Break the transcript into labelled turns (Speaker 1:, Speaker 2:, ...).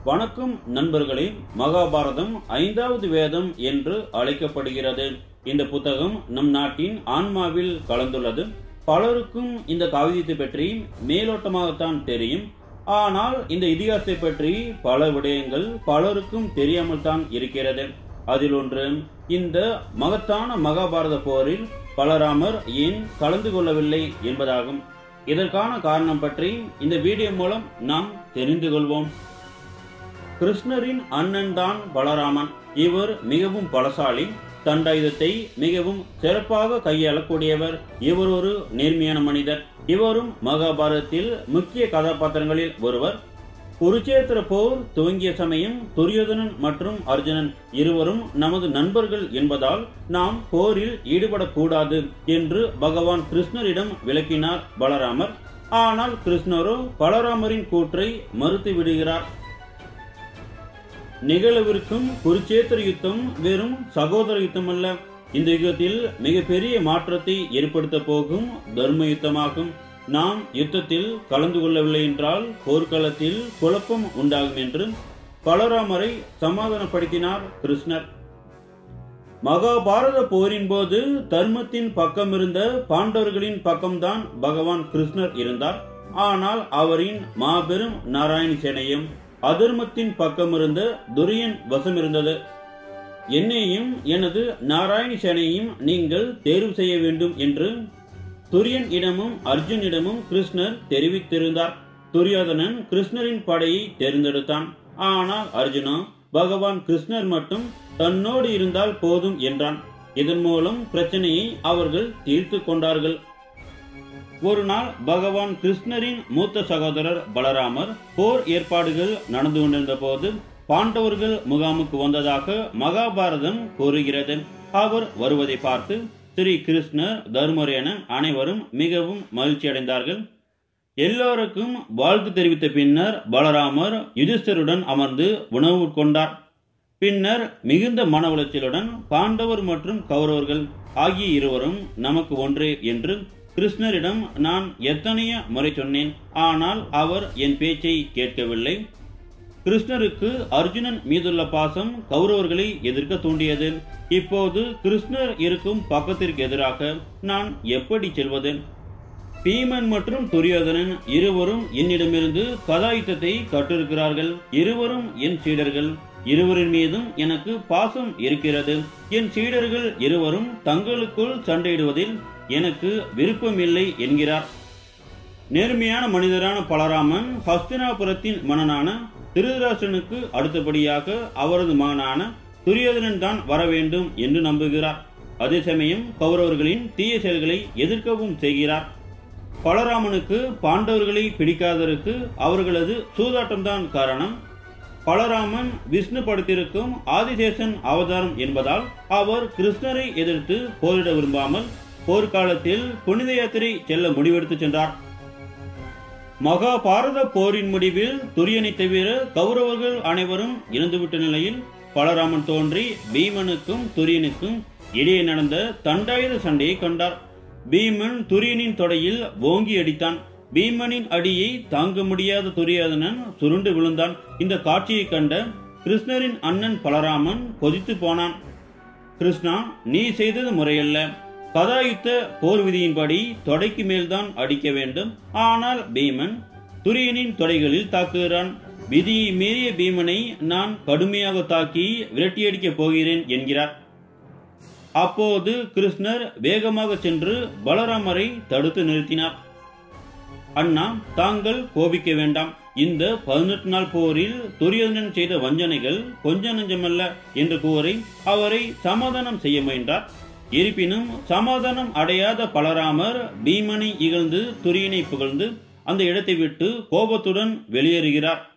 Speaker 1: வணக்கம் நண்பர்களே மகாபாரதம் ஐந்தாவது வேதம் என்று அழைக்கப்படுகிறது இந்த புத்தகம் நம் நாட்டின் ஆன்மாவில் கலந்துள்ளது பலருக்கும் இந்த காவியத்தை பற்றி மேலோட்டமாகத்தான் தெரியும் ஆனால் இந்த இதிகாசத்தை பற்றி பல விடயங்கள் பலருக்கும் தெரியாமல் தான் இருக்கிறது அதில் ஒன்று இந்த மகத்தான மகாபாரத போரில் பலராமர் ஏன் கலந்து கொள்ளவில்லை என்பதாகும் இதற்கான காரணம் பற்றி இந்த வீடியோ மூலம் நாம் தெரிந்து கொள்வோம் கிருஷ்ணரின் அண்ணன் தான் பலராமன் இவர் மிகவும் பலசாலி தண்டாயுதத்தை மிகவும் சிறப்பாக கையாளக்கூடியவர் இவர் ஒரு நேர்மையான மனிதர் இவரும் மகாபாரதத்தில் முக்கிய கதாபாத்திரங்களில் ஒருவர் குருச்சேத்திர போர் துவங்கிய சமயம் துரியோதனன் மற்றும் அர்ஜுனன் இருவரும் நமது நண்பர்கள் என்பதால் நாம் போரில் ஈடுபடக்கூடாது என்று பகவான் கிருஷ்ணரிடம் விளக்கினார் பலராமர் ஆனால் கிருஷ்ணரோ பலராமரின் கூற்றை மறுத்து விடுகிறார் நிகழவிருக்கும் குருச்சேத்திர யுத்தம் வெறும் சகோதர யுத்தம் அல்ல இந்த யுகத்தில் மிகப்பெரிய மாற்றத்தை ஏற்படுத்த போகும் தர்ம யுத்தமாகும் நாம் யுத்தத்தில் கலந்து கொள்ளவில்லை என்றால் போர்க்களத்தில் குழப்பம் உண்டாகும் என்று பலராமரை சமாதானப்படுத்தினார் கிருஷ்ணர் மகாபாரத போரின் போது தர்மத்தின் பக்கம் இருந்த பாண்டவர்களின் பக்கம்தான் பகவான் கிருஷ்ணர் இருந்தார் ஆனால் அவரின் மாபெரும் நாராயண சேனையும் அதர்மத்தின் பக்கம் இருந்த துரியன் வசம் இருந்தது என்னையும் எனது நாராயண சேனையும் நீங்கள் தேர்வு செய்ய வேண்டும் என்று துரியன் இடமும் அர்ஜுனிடமும் கிருஷ்ணர் தெரிவித்திருந்தார் துரியோதனன் கிருஷ்ணரின் படையை தேர்ந்தெடுத்தான் ஆனால் அர்ஜுனா பகவான் கிருஷ்ணர் மட்டும் தன்னோடு இருந்தால் போதும் என்றான் இதன் மூலம் பிரச்சனையை அவர்கள் தீர்த்து கொண்டார்கள் ஒரு நாள் பகவான் கிருஷ்ணரின் மூத்த சகோதரர் பலராமர் போர் ஏற்பாடுகள் நடந்து கொண்டிருந்த போது பாண்டவர்கள் முகாமுக்கு வந்ததாக மகாபாரதம் கூறுகிறது அவர் வருவதை பார்த்து ஸ்ரீ கிருஷ்ணர் தர்மர் என அனைவரும் மிகவும் மகிழ்ச்சி அடைந்தார்கள் எல்லோருக்கும் வாழ்த்து தெரிவித்த பின்னர் பலராமர் யுதிஷ்டருடன் அமர்ந்து உணவு உட்கொண்டார் பின்னர் மிகுந்த மன உளைச்சலுடன் பாண்டவர் மற்றும் கௌரவர்கள் ஆகிய இருவரும் நமக்கு ஒன்றே என்று கிருஷ்ணரிடம் நான் எத்தனைய முறை சொன்னேன் ஆனால் அவர் என் பேச்சை கேட்கவில்லை கிருஷ்ணருக்கு அர்ஜுனன் மீதுள்ள பாசம் கௌரவர்களை எதிர்க்க தூண்டியது இப்போது கிருஷ்ணர் இருக்கும் பக்கத்திற்கு எதிராக நான் எப்படி செல்வது பீமன் மற்றும் துரியோதனன் இருவரும் என்னிடமிருந்து கதாயுத்தத்தை கற்றிருக்கிறார்கள் இருவரும் என் சீடர்கள் இருவரின் மீதும் எனக்கு பாசம் இருக்கிறது என் சீடர்கள் இருவரும் தங்களுக்குள் சண்டையிடுவதில் எனக்கு விருப்பமில்லை என்கிறார் நேர்மையான மனிதரான பலராமன் ஹஸ்தினாபுரத்தின் மன்னனான திருதராசனுக்கு அடுத்தபடியாக அவரது மகனான துரியோதனன் தான் வர வேண்டும் என்று நம்புகிறார் அதே சமயம் கௌரவர்களின் தீய செயல்களை எதிர்க்கவும் செய்கிறார் பலராமனுக்கு பாண்டவர்களை பிடிக்காததற்கு அவர்களது சூதாட்டம்தான் காரணம் பலராமன் விஷ்ணு படுத்திருக்கும் ஆதிசேஷன் அவதாரம் என்பதால் அவர் கிருஷ்ணரை எதிர்த்து போரிட விரும்பாமல் போர்க்காலத்தில் புனித யாத்திரை செல்ல முடிவெடுத்து சென்றார் மகாபாரத போரின் முடிவில் துரியனை தவிர கௌரவர்கள் அனைவரும் இறந்துவிட்ட நிலையில் பலராமன் தோன்றி பீமனுக்கும் துரியனுக்கும் இடையே நடந்த தண்டாயுத சண்டையை கண்டார் பீமன் துரியனின் தொடையில் ஓங்கி அடித்தான் பீமனின் அடியை தாங்க முடியாத துரியோதனன் சுருண்டு விழுந்தான் இந்த காட்சியை கண்ட கிருஷ்ணரின் அண்ணன் பலராமன் கொதித்து போனான் கிருஷ்ணா நீ செய்தது முறையல்ல கதாயுத்த போர் விதியின்படி தொடைக்கு மேல்தான் அடிக்க வேண்டும் ஆனால் பீமன் துரியனின் தொடைகளில் தாக்குகிறான் விதியை மீறிய பீமனை நான் கடுமையாக தாக்கி விரட்டியடிக்கப் போகிறேன் என்கிறார் அப்போது கிருஷ்ணர் வேகமாக சென்று பலராமரை தடுத்து நிறுத்தினார் அண்ணா தாங்கள் கோபிக்க வேண்டாம் இந்த பதினெட்டு நாள் போரில் துரியோதனன் செய்த வஞ்சனைகள் கொஞ்ச நஞ்சமல்ல என்று கூறி அவரை சமாதானம் செய்ய முயன்றார் இருப்பினும் சமாதானம் அடையாத பலராமர் பீமனை இகழ்ந்து துரியனை புகழ்ந்து அந்த இடத்தை விட்டு கோபத்துடன் வெளியேறுகிறார்